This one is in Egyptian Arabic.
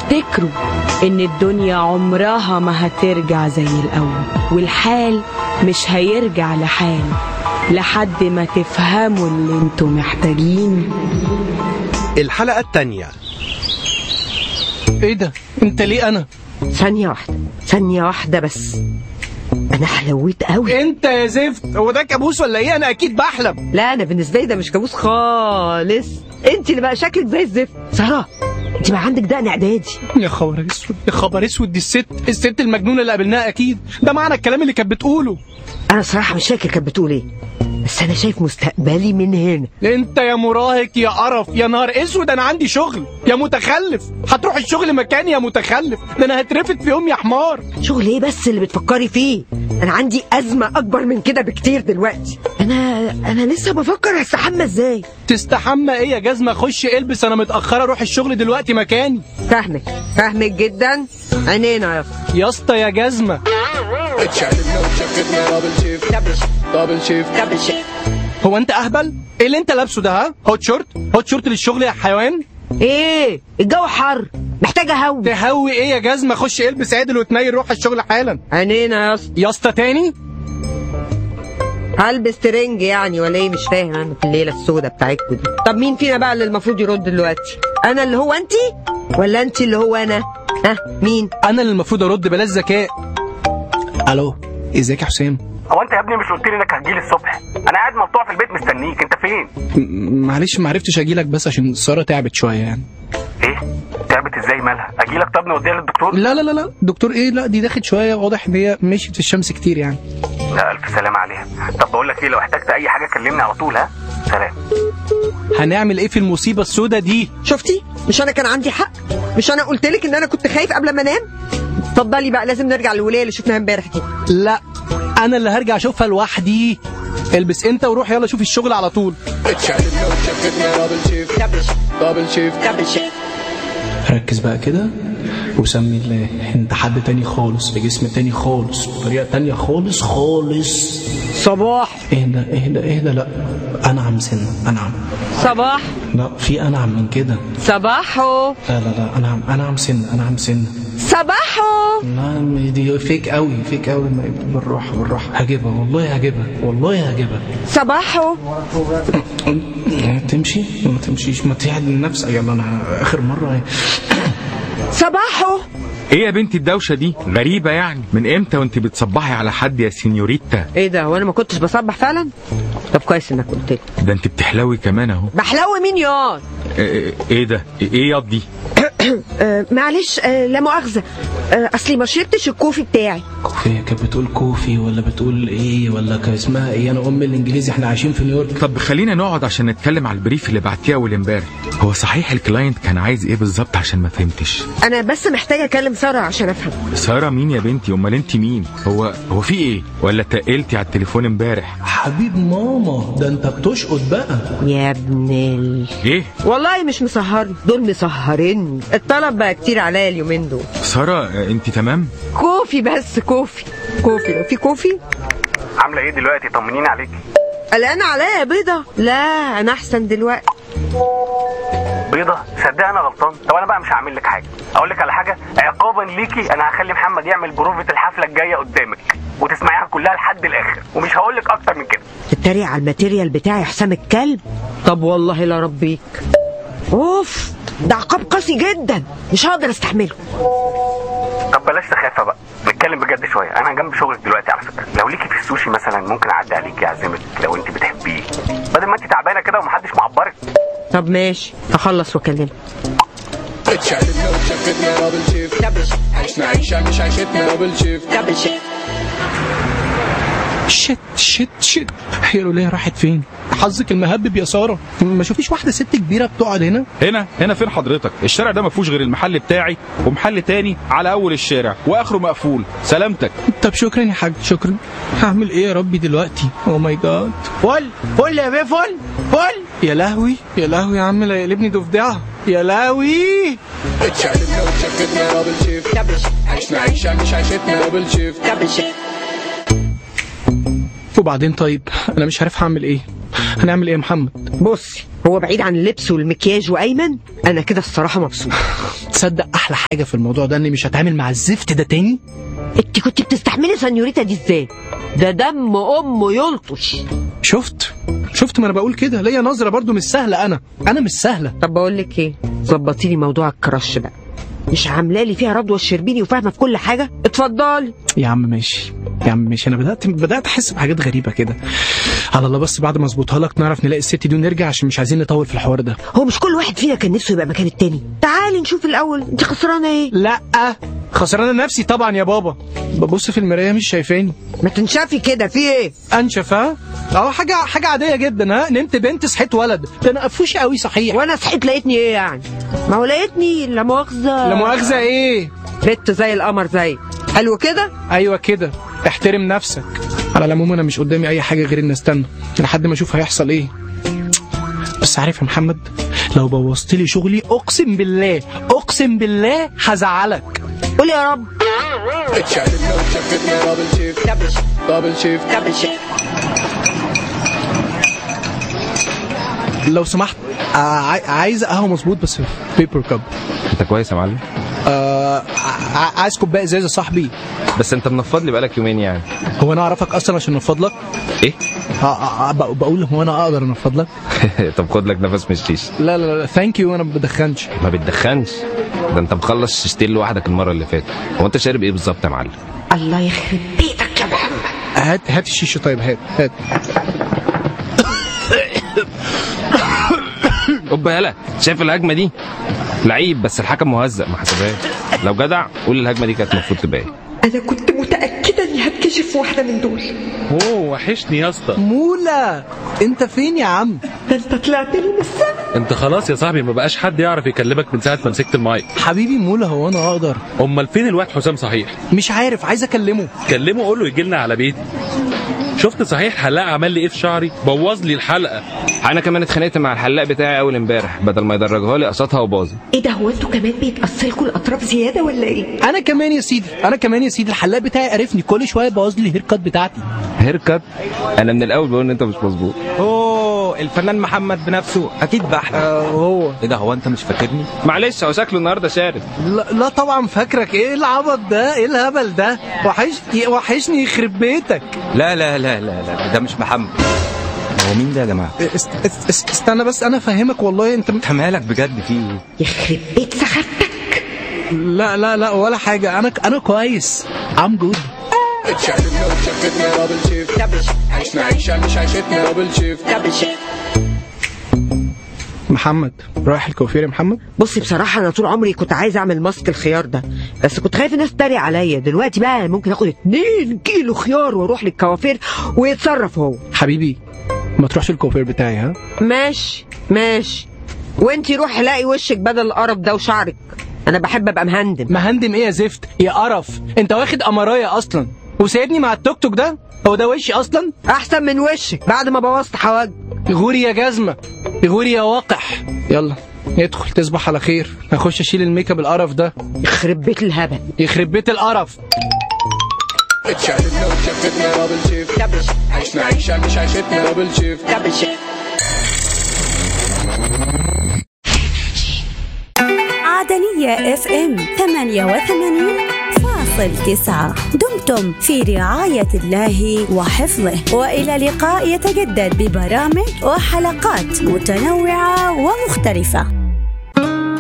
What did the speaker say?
افتكروا ان الدنيا عمرها ما هترجع زي الاول والحال مش هيرجع لحال لحد ما تفهموا اللي انتوا محتاجينه الحلقة التانية ايه ده انت ليه انا ثانية واحدة ثانية واحدة بس أنا حلويت قوي انت يا زفت هو ده كابوس ولا ايه انا اكيد بحلم لا أنا بالنسبة لي ده مش كابوس خالص أنت اللي بقى شكلك زي الزفت سارة أنت بقى عندك دقن إعدادي يا خبر اسود يا خبر اسود دي الست الست المجنونه اللي قابلناها اكيد ده معنى الكلام اللي كانت بتقوله أنا صراحة مش فاكر كانت بتقول إيه بس أنا شايف مستقبلي من هنا انت يا مراهق يا قرف يا نهار اسود انا عندي شغل يا متخلف هتروح الشغل مكاني يا متخلف ده انا هترفد في يوم يا حمار شغل إيه بس اللي بتفكري فيه أنا عندي أزمة أكبر من كده بكتير دلوقتي أنا أنا لسه بفكر هستحمى إزاي تستحمى ايه يا جزمه خش البس انا متاخره اروح الشغل دلوقتي مكاني فاهمك فاهمك جدا عينينا يا اسطى يا اسطى يا جزمه هو انت اهبل ايه اللي انت لابسه ده ها هوت شورت هوت شورت للشغل يا حيوان إيه الجو حر محتاجة هوا تهوي ايه يا جزمه خش البس عدل وتنيل روح الشغل حالا عينينا يا اسطى يا اسطى تاني هلبس ترنج يعني ولا ايه مش فاهم انا في الليله السوداء بتاعتكم دي طب مين فينا بقى اللي المفروض يرد دلوقتي انا اللي هو انت ولا انت اللي هو انا ها مين انا اللي المفروض ارد بلاش ذكاء الو ازيك يا حسام هو انت يا ابني مش قلت لي انك هتجيلي الصبح انا قاعد مقطوع في البيت مستنيك انت فين م- معلش ما عرفتش اجيلك بس عشان ساره تعبت شويه يعني ايه تعبت ازاي مالها اجيلك طب نوديها للدكتور لا لا لا لا دكتور ايه لا دي داخل شويه واضح ان هي مشيت في الشمس كتير يعني لا الف سلامه عليها طب بقول لك ايه لو احتجت اي حاجه كلمني على طول ها سلام هنعمل ايه في المصيبه السوداء دي شفتي مش انا كان عندي حق مش انا قلت لك ان انا كنت خايف قبل ما انام اتفضلي بقى لازم نرجع للولايه اللي شفناها امبارح دي لا انا اللي هرجع اشوفها لوحدي البس انت وروح يلا شوف الشغل على طول ركز بقى كده وسمي الله انت حد تاني خالص بجسم تاني خالص بطريقه تانية خالص خالص صباح اهدى اهدى اهدى لا انعم سنه انعم صباح لا في انعم من كده صباحو لا لا لا انعم انعم سنه انعم سنه صباحو لا دي فيك قوي فيك قوي ما بالراحه بالراحه هجيبها والله هجيبها والله هجيبها صباحو تمشي ما تمشيش ما تعدل نفسك يلا انا اخر مره صباحو ايه يا بنتي الدوشه دي غريبه يعني من امتى وانت بتصبحي على حد يا سينيوريتا ايه ده وانا ما كنتش بصبح فعلا طب كويس انك قلت لي ده انت بتحلوي كمان اهو بحلو مين ياض ايه إيه ده ايه ياض دي آه معلش آه لا مؤاخذه آه اصلي ما شربتش الكوفي بتاعي كوفي كانت بتقول كوفي ولا بتقول ايه ولا كان اسمها ايه انا ام الانجليزي احنا عايشين في نيويورك طب خلينا نقعد عشان نتكلم على البريف اللي بعتيه اول امبارح هو صحيح الكلاينت كان عايز ايه بالظبط عشان ما فهمتش انا بس محتاجه اكلم ساره عشان افهم ساره مين يا بنتي امال انت مين هو هو في ايه ولا تقلتي على التليفون امبارح حبيب ماما ده انت بتشقط بقى يا ابن ال... ايه والله مش مسهرني دول مسهرني الطلب بقى كتير عليا اليومين دول ساره انت تمام كوفي بس كوفي كوفي لو في كوفي عامله ايه دلوقتي طمنيني عليكي قلقانه عليا يا بيضه لا انا احسن دلوقتي بيضه صدق انا غلطان طب انا بقى مش هعمل لك حاجه اقول لك على حاجه عقابا ليكي انا هخلي محمد يعمل بروفه الحفله الجايه قدامك وتسمعيها كلها لحد الاخر ومش هقول لك اكتر من كده تتريق على الماتيريال بتاعي حسام الكلب طب والله لا ربيك اوف ده عقاب قاسي جدا مش هقدر استحمله طب بلاش سخافه بقى نتكلم بجد شويه انا جنب شغلك دلوقتي على فكره لو ليكي في السوشي مثلا ممكن اعدي عليكي اعزمك لو انت بتحبيه بدل ما انت تعبانه كده ومحدش معبرك طب ماشي هخلص واكلمك شت شت شت هي الولايه راحت فين حظك المهبب يا ساره ما شوفيش واحده ست كبيره بتقعد هنا هنا هنا فين حضرتك الشارع ده ما فيهوش غير المحل بتاعي ومحل تاني على اول الشارع واخره مقفول سلامتك طب شكرا يا حاج شكرا هعمل ايه يا ربي دلوقتي او ماي جاد فل فل يا بيه فل فل يا لهوي يا لهوي يا عم لا يقلبني ضفدعه يا لهوي وبعدين طيب انا مش عارف هعمل ايه هنعمل ايه يا محمد بصي هو بعيد عن اللبس والمكياج وايمن انا كده الصراحه مبسوط تصدق احلى حاجه في الموضوع ده اني مش هتعامل مع الزفت ده تاني انت كنت بتستحملي سنيوريتا دي ازاي ده دم امه يلطش شفت شفت ما انا بقول كده ليا نظره برضو مش سهله انا انا مش سهله طب بقول لك ايه ظبطي لي موضوع الكراش بقى مش عامله لي فيها رضوى الشربيني وفاهمه في كل حاجه اتفضلي يا عم ماشي يا عم ماشي انا بدات بدات احس بحاجات غريبه كده على الله بس بعد ما اظبطها لك نعرف نلاقي الست دي ونرجع عشان مش عايزين نطول في الحوار ده هو مش كل واحد فينا كان نفسه يبقى مكان التاني تعالي نشوف الاول انت خسرانه ايه لا خسرانه نفسي طبعا يا بابا ببص في المرايه مش شايفاني ما تنشفي كده في ايه انشف ها اه حاجه حاجه عاديه جدا ها نمت بنت صحيت ولد ده انا قفوش قوي صحيح وانا صحيت لقيتني ايه يعني ما هو لقيتني لا مؤاخذه لا مؤاخذه ايه بنت زي القمر زي حلو كده ايوه كده احترم نفسك على العموم انا مش قدامي اي حاجه غير ان استنى لحد ما اشوف هيحصل ايه بس عارف يا محمد لو بوظت لي شغلي اقسم بالله اقسم بالله هزعلك قول يا رب لو سمحت آه عاي- عايز قهوه مظبوط بس بيبر كاب انت كويس يا معلم آه ع- عايز كوبايه ازازه صاحبي بس انت منفض لي بقالك يومين يعني هو انا اعرفك اصلا عشان انفض لك ايه آه آه آه بق- بقول هو انا اقدر انفض لك طب خد لك نفس من الشيشه لا لا لا ثانك يو انا ما بدخنش ما بتدخنش ده انت مخلص شيشتين لوحدك المره اللي فاتت هو انت شارب ايه بالظبط يا معلم الله يخرب بيتك يا محمد هات هات الشيشه طيب هات هات اوبا يالا شايف الهجمه دي لعيب بس الحكم مهزأ ما حسبهاش لو جدع قول الهجمه دي كانت المفروض تبقى ايه انا كنت متاكده اني هتكشف واحده من دول اوه وحشني يا اسطى مولا انت فين يا عم ده انت طلعت لي من السما انت خلاص يا صاحبي ما بقاش حد يعرف يكلمك من ساعه ما مسكت المايك حبيبي مولا هو انا اقدر امال فين الواد حسام صحيح مش عارف عايز اكلمه كلمه قول له يجي لنا على بيتي شفت صحيح حلاق عمل لي ايه في شعري بوظ لي الحلقه انا كمان اتخانقت مع الحلاق بتاعي اول امبارح بدل ما يدرجها لي قسطها وباظت ايه ده هو انتوا كمان بيتاثركوا الاطراف زياده ولا ايه انا كمان يا سيدي انا كمان يا سيدي الحلاق بتاعي عرفني كل شويه بوظ لي الهير كات بتاعتي هير كات انا من الاول بقول ان انت مش مظبوط اوه الفنان محمد بنفسه اكيد بحلم آه هو ايه ده هو انت مش فاكرني معلش هو شكله النهارده شارد لا, لا طبعا فاكرك ايه العبط ده ايه الهبل ده وحشني وحشني يخرب بيتك لا لا لا لا لا ده مش محمد هو مين ده يا جماعه است است است استنى بس انا فاهمك والله انت انت مالك بجد في ايه يخرب بيت سخافتك لا لا لا ولا حاجه انا انا كويس ام جود محمد رايح الكوافير يا محمد بصي بصراحة أنا طول عمري كنت عايز أعمل ماسك الخيار ده بس كنت خايف الناس تتريق عليا دلوقتي بقى ممكن آخد 2 كيلو خيار وأروح للكوافير ويتصرف هو حبيبي ما تروحش الكوافير بتاعي ها ماشي ماشي وانتي روحي لاقي وشك بدل القرف ده وشعرك أنا بحب أبقى مهندم مهندم ايه يا زفت يا قرف انت واخد قمرايه اصلا وسايبني مع التوك توك ده هو ده وشي اصلا أحسن من وشك بعد ما بوظت حواجب غوري يا جزمه غوري يا وقح يلا ندخل تصبح على خير هخش اشيل الميك اب القرف ده يخرب بيت الهبل يخرب بيت القرف عدنية اف ام 88 فاصل تسعة دمتم في رعاية الله وحفظه وإلى لقاء يتجدد ببرامج وحلقات متنوعة ومختلفة